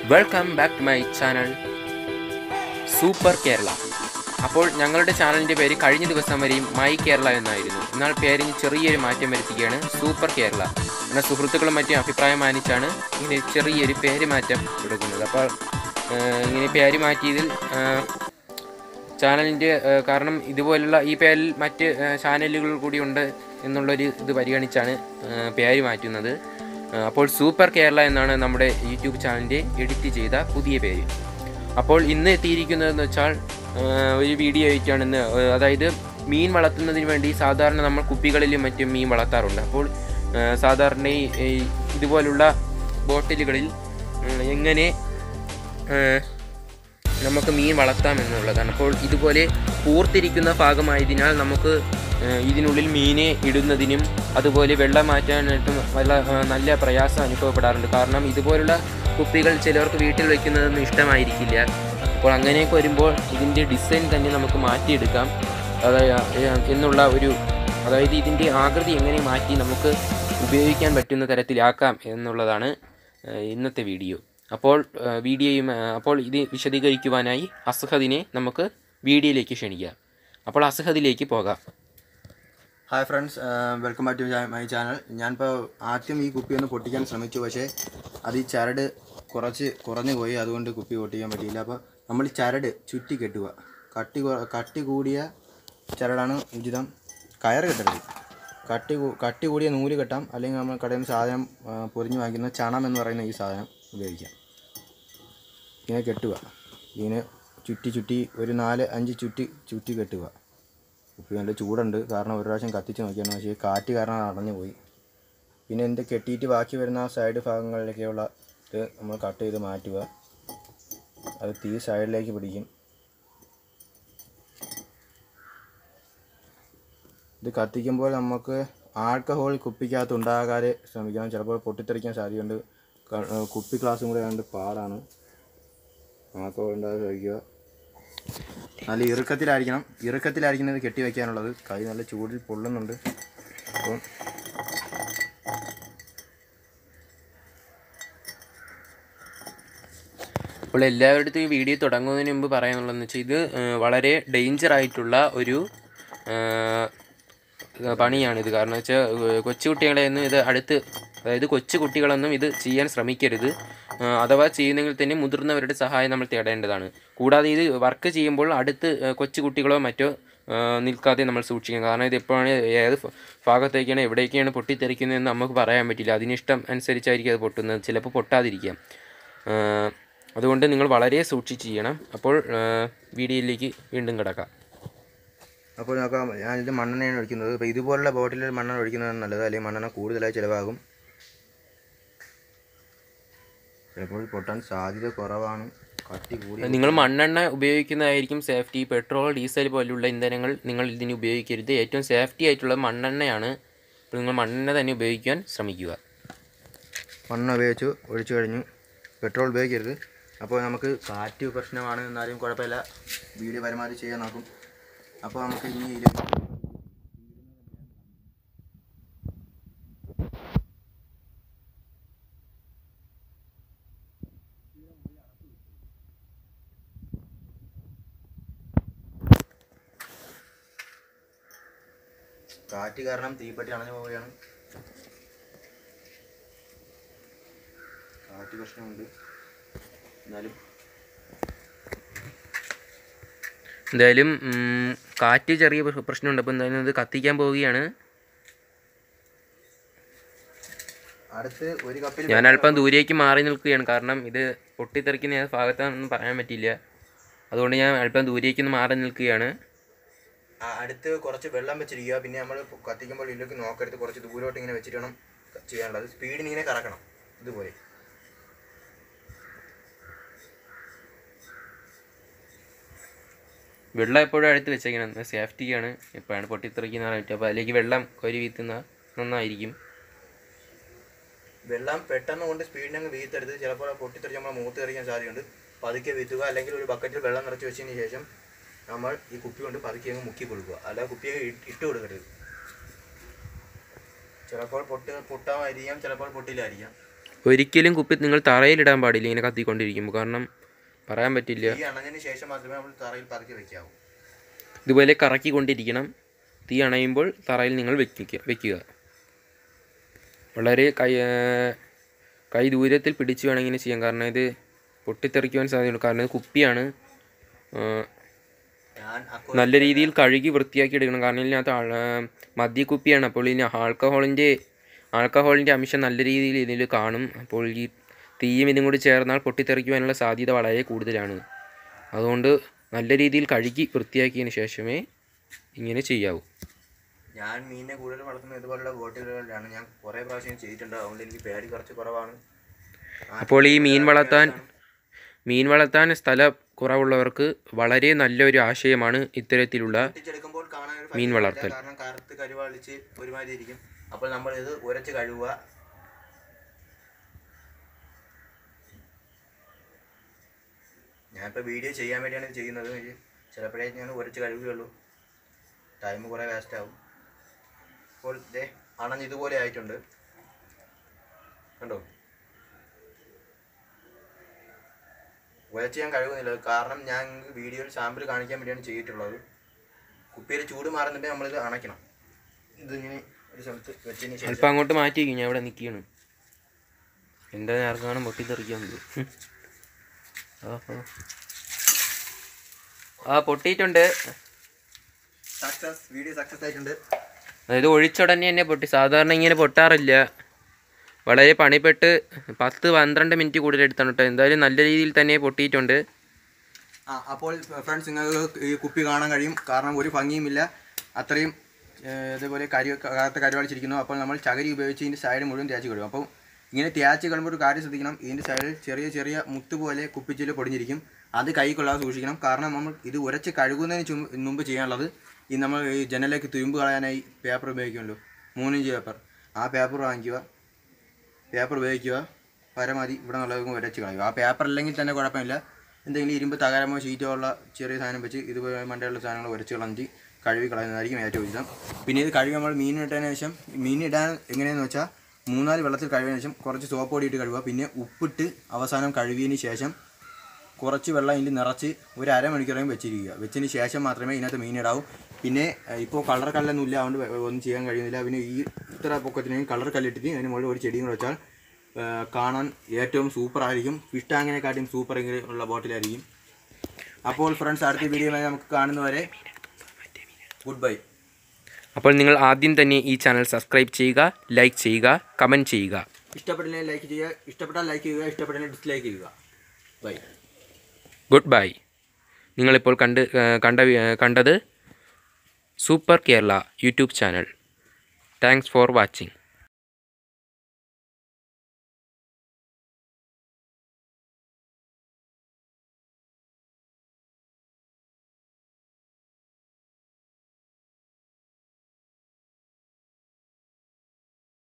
Welcome back to my channel Super Kerala അപ്പോൾ ഞങ്ങളുടെ ചാനലിൻ്റെ പേര് കഴിഞ്ഞ ദിവസം വരെയും മൈ കേരള എന്നായിരുന്നു എന്നാൽ പേരിന് ചെറിയൊരു മാറ്റം വരുത്തുകയാണ് സൂപ്പർ കേരള എന്നാൽ സുഹൃത്തുക്കളും മറ്റും അഭിപ്രായം മാനിച്ചാണ് ഇങ്ങനെ ചെറിയൊരു പേര് മാറ്റം എടുക്കുന്നത് അപ്പോൾ ഏഹ്, ഇങ്ങനെ പേര് മാറ്റിയതിൽ ഏഹ്, ചാനലിൻ്റെ ഏഹ്, കാരണം ഇതുപോലുള്ള ഈ പേരിൽ മറ്റ് ഏഹ്, ചാനലുകൾ കൂടി ഉണ്ട് എന്നുള്ളൊരു ഇത് പരിഗണിച്ചാണ് ഏഹ്, പേര് മാറ്റുന്നത് ഏഹ്, അപ്പോൾ സൂപ്പർ കേരള എന്നാണ് നമ്മുടെ യൂട്യൂബ് ചാനലിൻ്റെ എഡിറ്റ് ചെയ്ത പുതിയ പേര് അപ്പോൾ ഇന്ന് എത്തിയിരിക്കുന്നതെന്ന് വെച്ചാൽ ഏഹ്, ഒരു വീഡിയോ ആയിട്ടാണ് ഇന്ന് ഏഹ്, അതായത് മീൻ വളർത്തുന്നതിന് വേണ്ടി സാധാരണ നമ്മൾ കുപ്പികളിലും മറ്റും മീൻ വളർത്താറുണ്ട് അപ്പോൾ ഏഹ്, സാധാരണ ഈ ഈ ഇതുപോലുള്ള ബോട്ടിലുകളിൽ ഉം, എങ്ങനെ ഏഹ്, നമുക്ക് മീൻ വളർത്താം എന്നുള്ളതാണ് അപ്പോൾ ഇതുപോലെ പൂർത്തിരിക്കുന്ന ഭാഗമായതിനാൽ നമുക്ക് ഏഹ്, ഇതിനുള്ളിൽ മീനെ ഇടുന്നതിനും അതുപോലെ വെള്ളം മാറ്റാനായിട്ടും വല്ല ഏഹ്, നല്ല പ്രയാസം അനുഭവപ്പെടാറുണ്ട് കാരണം ഇതുപോലുള്ള കുപ്പികൾ ചിലർക്ക് വീട്ടിൽ വയ്ക്കുന്നതൊന്നും ഇഷ്ടമായിരിക്കില്ല അപ്പോൾ അങ്ങനെയൊക്കെ വരുമ്പോൾ ഇതിൻ്റെ ഡിസൈൻ തന്നെ നമുക്ക് മാറ്റിയെടുക്കാം അതായത് എന്നുള്ള ഒരു അതായത് ഇതിൻ്റെ ആകൃതി എങ്ങനെ മാറ്റി നമുക്ക് ഉപയോഗിക്കാൻ പറ്റുന്ന തരത്തിലാക്കാം എന്നുള്ളതാണ് ഏഹ്, ഇന്നത്തെ വീഡിയോ അപ്പോൾ ഏഹ്, വീഡിയോയും ഏഹ്, അപ്പോൾ ഇത് വിശദീകരിക്കുവാനായി അസ്ഹദിനെ നമുക്ക് വീഡിയോയിലേക്ക് ക്ഷണിക്കാം അപ്പോൾ അസ്ഹദിലേക്ക് പോകാം hi friends welcome back to my channel ഞാനിപ്പോൾ ആദ്യം ഈ കുപ്പി ഒന്ന് പൊട്ടിക്കാൻ ശ്രമിച്ചു പക്ഷേ അത് ഈ ചരട് കുറച്ച് കുറഞ്ഞു പോയി അതുകൊണ്ട് കുപ്പി പൊട്ടിക്കാൻ പറ്റിയില്ല അപ്പോൾ നമ്മൾ ഈ ചരട് ചുറ്റി കെട്ടുക കട്ടി കൊ- കട്ടി കൂടിയ ചരടാണ് ഉചിതം കയറ് കെട്ടരുത് കട്ടി കൂ- കട്ടി കൂടിയ നൂല് കെട്ടാം അല്ലെങ്കിൽ നമ്മൾ കടയിൽ നിന്ന് സാധനം ആ, പൊതിഞ്ഞ് വാങ്ങിക്കുന്ന ചണം എന്ന് പറയുന്ന ഈ സാധനം ഉപയോഗിക്കാം ഇങ്ങനെ കെട്ടുക ഇങ്ങനെ ചുറ്റി ചുറ്റി ഒരു നാല് അഞ്ച് ചുറ്റി ചുറ്റി കെട്ടുക കുപ്പി നല്ല ചൂടുണ്ട് കാരണം ഒരു പ്രാവശ്യം കത്തിച്ച് നോക്കിയാണ് പക്ഷേ കാറ്റ് കാരണം അത് അടഞ്ഞു പോയി പിന്നെ എൻ്റെ കെട്ടിയിട്ട് ബാക്കി വരുന്ന ആ സൈഡ് ഭാഗങ്ങളിലേക്കുള്ള ഇത് നമ്മൾ കട്ട് ചെയ്ത് മാറ്റുക അത് തീ സൈഡിലേക്ക് പിടിക്കും ഇത് കത്തിക്കുമ്പോൾ നമുക്ക് ആൽക്കഹോൾ കുപ്പിക്കകത്ത് ഉണ്ടാകാതെ ശ്രമിക്കണം ചിലപ്പോൾ പൊട്ടിത്തെറിക്കാൻ സാധ്യതയുണ്ട് ക- ഏഹ് കുപ്പി ഗ്ലാസും കൂടെ ആയതുകൊണ്ട് പാടാണ് ആൽക്കഹോൾ ഉണ്ടാകാതെ ശ്രമിക്കുക നല്ല ഇറുക്കത്തിലായിരിക്കണം ഇറുക്കത്തിലായിരിക്കണം ഇത് കെട്ടി വെക്കാനുള്ളത് കൈ നല്ല ചൂടിൽ പൊള്ളുന്നുണ്ട് അപ്പം അപ്പോൾ എല്ലാവരുടെയും ഈ വീഡിയോ തുടങ്ങുന്നതിന് മുമ്പ് പറയാനുള്ളതെന്ന് വെച്ചാൽ ഇത് ഏഹ്, വളരെ ഡേഞ്ചർ ആയിട്ടുള്ള ഒരു ഏഹ്, പണിയാണിത് കാരണം വെച്ചാൽ കൊച്ചുകുട്ടികളെയൊന്നും ഇത് അടുത്ത് അതായത് കൊച്ചു കുട്ടികളൊന്നും ഇത് ചെയ്യാൻ ശ്രമിക്കരുത് ഏഹ്, അഥവാ ചെയ്യുന്നെങ്കിൽ തന്നെ മുതിർന്നവരുടെ സഹായം നമ്മൾ തേടേണ്ടതാണ് കൂടാതെ ഇത് വർക്ക് ചെയ്യുമ്പോൾ അടുത്ത് ഏഹ്, കൊച്ചു കുട്ടികളോ മറ്റോ ഏഹ്, നിൽക്കാതെ നമ്മൾ സൂക്ഷിക്കണം കാരണം ഇത് എപ്പോഴാണ് ഏത് ഫ- ഭാഗത്തേക്കാണ് എവിടേക്കാണ് പൊട്ടിത്തെറിക്കുന്നതെന്ന് നമുക്ക് പറയാൻ പറ്റില്ല അതിനിഷ്ടം അനുസരിച്ചായിരിക്കും അത് പൊട്ടുന്നത് ചിലപ്പോൾ പൊട്ടാതിരിക്കാം ഏഹ്, അതുകൊണ്ട് നിങ്ങൾ വളരെ സൂക്ഷിച്ച് ചെയ്യണം അപ്പോൾ ഏഹ്, വീഡിയോയിലേക്ക് വീണ്ടും കിടക്കാം അപ്പോൾ നോക്കാം ഞാനിത് മണ്ണെണ്ണയാണ് ഒഴിക്കുന്നത് അപ്പോൾ ഇതുപോലുള്ള ബോട്ടിലിൽ മണ്ണെണ്ണ ഒഴിക്കുന്നതാണ് നല്ലത് അല്ലെങ്കിൽ മണ്ണെണ്ണ കൂടുതലായി ചിലവാകും ചിലപ്പോൾ പൊട്ടാൻ സാധ്യത കുറവാണ് കട്ടി കൂടി നിങ്ങൾ മണ്ണെണ്ണ ഉപയോഗിക്കുന്നതായിരിക്കും സേഫ്റ്റി പെട്രോൾ ഡീസൽ പോലുള്ള ഇന്ധനങ്ങൾ നിങ്ങൾ ഇതിന് ഉപയോഗിക്കരുത് ഏറ്റവും സേഫ്റ്റി ആയിട്ടുള്ള മണ്ണെണ്ണയാണ് അപ്പോൾ നിങ്ങൾ മണ്ണെണ്ണ തന്നെ ഉപയോഗിക്കാൻ ശ്രമിക്കുക മണ്ണെണ്ണ ഉപയോഗിച്ചു ഒഴിച്ചു കഴിഞ്ഞു പെട്രോൾ ഉപയോഗിക്കരുത് അപ്പോൾ നമുക്ക് കാറ്റ് പ്രശ്നമാണ് എന്നാലും കുഴപ്പമില്ല വീഡിയോ പരമാവധി ചെയ്യാൻ നോക്കും അപ്പോൾ നമുക്ക് ഇനി ഇതിൽ കാറ്റ് കാരണം തീപ്പെട്ടി അണഞ്ഞു പോവുകയാണ് കാറ്റ് പ്രശ്നമുണ്ട് എന്നാലും എന്തായാലും ഉം, കാറ്റ് ചെറിയ പ്ര- പ്രശ്നമുണ്ട് അപ്പോൾ എന്തായാലും ഇത് കത്തിക്കാൻ പോവുകയാണ് അടുത്ത് ഒരു കപ്പിൽ ഞാൻ അല്പം ദൂരേക്ക് മാറി നിൽക്കുകയാണ് കാരണം ഇത് പൊട്ടിത്തെറിക്കുന്ന ഏത് ഭാഗത്താണെന്ന് പറയാൻ പറ്റില്ല അതുകൊണ്ട് ഞാൻ അല്പം ദൂരേക്ക് ഒന്ന് മാറി നിൽക്കുകയാണ് ആ, അടുത്ത് കുറച്ച് വെള്ളം വെച്ചിരിക്കുക പിന്നെ നമ്മൾ കത്തിക്കുമ്പോൾ ഇതിലേക്ക് നോക്കരുത് കുറച്ച് ദൂരോട്ട് ഇങ്ങനെ വെച്ചിട്ട് വേണം ചെയ്യാനുള്ളത് സ്പീഡിന് ഇങ്ങനെ കറക്കണം ഇതുപോലെ വെള്ളം എപ്പോഴും അടുത്ത് വെച്ചേക്കണം സേഫ്റ്റിക്കാണ് എപ്പോഴാണ് പൊട്ടിത്തെറിക്കുന്ന പറഞ്ഞിട്ട് അപ്പോൾ അതിലേക്ക് വെള്ളം കോരി വീത്തുന്ന നന്നായിരിക്കും വെള്ളം പെട്ടെന്ന് കൊണ്ട് സ്പീഡിന് അങ്ങ് വീത്തരുത് ചിലപ്പോൾ പൊട്ടിത്തെറിച്ച് നമ്മൾ മൂത്ത് തെറിക്കാൻ സാധ്യതയുണ്ട് പതുക്കെ വീത്തുക അല്ലെങ്കിൽ ഒരു ബക്കറ്റിൽ വെള്ളം നിറച്ച് വെച്ചതിന് ശേഷം നമ്മൾ ഈ കുപ്പി കൊണ്ട് പതുക്കെ അങ്ങ് മുക്കി കൊടുക്കുക അല്ലാതെ കുപ്പിയെ ഇട്ട് ഇട്ട് കൊടുക്കരുത് ചിലപ്പോൾ പൊട്ട് പൊട്ടാമായിരിക്കാം ചിലപ്പോൾ പൊട്ടില്ലായിരിക്കാം ഒരിക്കലും കുപ്പി നിങ്ങൾ തറയിലിടാൻ പാടില്ല ഇങ്ങനെ കത്തിക്കൊണ്ടിരിക്കുമ്പോൾ കാരണം പറയാൻ പറ്റില്ല ഈ അണഞ്ഞതിന് ശേഷം മാത്രമേ നമ്മൾ തറയിൽ പതുക്കെ വെക്കാവൂ ഇതുപോലെ കറക്കിക്കൊണ്ടിരിക്കണം തീ അണയുമ്പോൾ തറയിൽ നിങ്ങൾ വെക്കുക വെക്കുക വളരെ കൈ ആ, കൈ ദൂരത്തിൽ പിടിച്ച് വേണം ഇങ്ങനെ ചെയ്യാൻ കാരണം ഇത് പൊട്ടിത്തെറിക്കുവാൻ സാധ്യതയുണ്ട് കാരണം ഇത് കുപ്പിയാണ് ആ, ഞാൻ അക്കോ നല്ല രീതിയിൽ കഴുകി വൃത്തിയാക്കി എടുക്കണം കാരണം ഇതിനകത്ത് ആൾ- ആ, മദ്യക്കുപ്പിയാണ് അപ്പോൾ ഇതിന് ആൽക്കഹോളിൻ്റെ ആൽക്കഹോളിൻ്റെ അംശം നല്ല രീതിയിൽ ഇതിൽ കാണും അപ്പോൾ ഈ തീയും ഇതും കൂടി ചേർന്നാൽ പൊട്ടിത്തെറിക്കുവാനുള്ള സാധ്യത വളരെ കൂടുതലാണ് അതുകൊണ്ട് നല്ല രീതിയിൽ കഴുകി വൃത്തിയാക്കിയതിന് ശേഷമേ ഇങ്ങനെ ചെയ്യാവൂ ഞാൻ മീനിനെ കൂടുതൽ വളർത്തുന്നത് ഇതുപോലുള്ള ബോട്ടുകളിലാണ് ഞാൻ കുറേ പ്രാവശ്യം ചെയ്തിട്ടുണ്ട് അതുകൊണ്ട് എനിക്ക് പേടി കുറച്ച് കുറവാണ് അപ്പോൾ ഈ മീൻ വളർത്താൻ മീൻ വളർത്താൻ സ്ഥല കുറവുള്ളവർക്ക് വളരെ നല്ലൊരു ആശയമാണ് ഇത്തരത്തിലുള്ള പൊട്ടിച്ചെടുക്കുമ്പോൾ കാണാൻ ഒരു മീൻ ഭംഗിയില്ല. വളർത്തൽ. കാരണം കറുത്ത് കരുവാളിച്ച് ഒരുമാതിരി ഇരിക്കും അപ്പോൾ നമ്മൾ ഇത് ഉരച്ച് കഴുകുക ഞാനിപ്പോൾ വീഡിയോ ചെയ്യാൻ വേണ്ടിയാണ് ഇത് ചെയ്യുന്നത് ഇത് ചിലപ്പോഴേ ഞാൻ ഉരച്ച് കഴുകുകയുള്ളൂ ടൈം കുറേ വേസ്റ്റ് ആവും അപ്പോൾ ഇതേ അണഞ്ഞ് ഇതുപോലെ ആയിട്ടുണ്ട് കണ്ടോ ഉരച്ച് ഞാൻ കഴുകുന്നില്ല കാരണം ഞാൻ വീഡിയോയിൽ സാമ്പിൾ കാണിക്കാൻ വേണ്ടിയാണ് ചെയ്തിട്ടുള്ളത് കുപ്പിയിൽ ചൂട് മാറുന്നുണ്ടെങ്കിൽ നമ്മളിത് അണയ്ക്കണം ഇതിങ്ങനെ ഒരു സ്ഥലത്ത് വെച്ചതിന് ശേഷം അല്പം അങ്ങോട്ട് മാറ്റി വയ്ക്കും ഞാൻ ഇവിടെ നിൽക്കുകയാണ് എൻ്റെ നേർക്കാണ് പൊട്ടിത്തെറിക്കാൻ പോകും ഓഹോ ആ പൊട്ടിയിട്ടുണ്ട് സക്സസ് വീഡിയോ സക്സസ് ആയിട്ടുണ്ട് അതായത് ഒഴിച്ചുടനെ തന്നെ പൊട്ടി സാധാരണ ഇങ്ങനെ പൊട്ടാറില്ല വളരെ പണിപ്പെട്ട് പത്ത് പന്ത്രണ്ട് മിനിറ്റ് കൂടുതൽ എടുത്താണ് കേട്ടോ എന്തായാലും നല്ല രീതിയിൽ തന്നെ പൊട്ടിയിട്ടുണ്ട് ആ അപ്പോൾ ഫ്രണ്ട്സ് നിങ്ങൾക്ക് ഈ കുപ്പി കാണാൻ കഴിയും കാരണം ഒരു ഭംഗിയുമില്ല അത്രയും ഏഹ്, ഇതേപോലെ കരി കറുത്ത കരുവാളിച്ചിരിക്കുന്നു അപ്പോൾ നമ്മൾ ചകിരി ഉപയോഗിച്ച് ഇതിൻ്റെ സൈഡ് മുഴുവൻ തേച്ച് കഴിയും അപ്പോൾ ഇങ്ങനെ തേച്ച് കഴിയുമ്പോൾ ഒരു കാര്യം ശ്രദ്ധിക്കണം ഇതിൻ്റെ സൈഡിൽ ചെറിയ ചെറിയ മുത്ത് പോലെ കുപ്പിച്ചില് പൊടിഞ്ഞിരിക്കും അത് കൈ കൊള്ളാതെ സൂക്ഷിക്കണം കാരണം നമ്മൾ ഇത് ഉരച്ച് കഴുകുന്നതിന് ചും- മുമ്പ് ചെയ്യാനുള്ളത് ഈ നമ്മൾ ഈ ജനലിലേക്ക് തുരുമ്പ് കളയാനായി പേപ്പർ ഉപയോഗിക്കുമല്ലോ മൂന്നിഞ്ച് പേപ്പർ ആ പേപ്പർ വാങ്ങിക്കുക പേപ്പർ ഉപയോഗിക്കുക പരമാവധി ഇവിടെ നിന്നുള്ളത് ഉരച്ച് കളയുക ആ പേപ്പർ അല്ലെങ്കിൽ തന്നെ കുഴപ്പമില്ല എന്തെങ്കിലും ഇരുമ്പ് തകരമോ ഷീറ്റോ ഉള്ള ചെറിയ സാധനം വെച്ച് ഇതുപോലെ മണ്ടയുള്ള സാധനങ്ങൾ ഉരച്ച് കളഞ്ഞ് കഴുകി കളയുന്നതായിരിക്കും ഏറ്റവും ഉചിതം പിന്നെ ഇത് കഴുകി നമ്മൾ മീൻ ഇട്ടതിന് ശേഷം മീൻ ഇടാൻ എങ്ങനെയെന്ന് വെച്ചാൽ മൂന്നാല് വെള്ളത്തിൽ കഴുകിയതിന് ശേഷം കുറച്ച് സോപ്പ് പൊടി ഇട്ട് കഴുകുക പിന്നെ ഉപ്പിട്ട് അവസാനം കഴുകിയതിന് ശേഷം കുറച്ച് വെള്ളം ഇതിൽ നിറച്ച് ഒരു അരമണിക്കൂറേയും വെച്ചിരിക്കുക വെച്ചതിന് ശേഷം മാത്രമേ ഇതിനകത്ത് മീനിടാവൂ പിന്നെ ഏഹ്, ഇപ്പോൾ കളർ കല്ലൊന്നും ഇല്ല അതുകൊണ്ട് വെ- ഒന്നും ചെയ്യാൻ കഴിയുന്നില്ല പിന്നെ ഈ ഇത്ര പൊക്കത്തിനെയും കളർ കല്ലിട്ടിട്ട് അതിന് മുകളിൽ ഒരു ചെടിയും കൂടെ വെച്ചാൽ ഏഹ്, കാണാൻ ഏറ്റവും സൂപ്പർ ആയിരിക്കും ഫിഷ് ടാങ്കിനെക്കാട്ടിയും സൂപ്പർ ഉള്ള ബോട്ടിലായിരിക്കും അപ്പോൾ ഫ്രണ്ട്സ് അടുത്ത വീഡിയോയിൽ നമുക്ക് കാണുന്നവരെ ഗുഡ് ബൈ അപ്പോൾ നിങ്ങൾ ആദ്യം തന്നെ ഈ ചാനൽ സബ്സ്ക്രൈബ് ചെയ്യുക ലൈക്ക് ചെയ്യുക കമൻറ്റ് ചെയ്യുക ഇഷ്ടപ്പെട്ടില്ലെങ്കിൽ ലൈക്ക് ചെയ്യുക ഇഷ്ടപ്പെട്ടാൽ ലൈക്ക് ചെയ്യുക ഇഷ്ടപ്പെട്ടില്ലെങ്കിൽ ഡിസ്ലൈക്ക് ചെയ്യുക ബൈ ഗുഡ് ബൈ നിങ്ങളിപ്പോൾ കണ്ട് ആ, കണ്ട വി- ആ, കണ്ടത് Super Kerala YouTube channel thanks for watching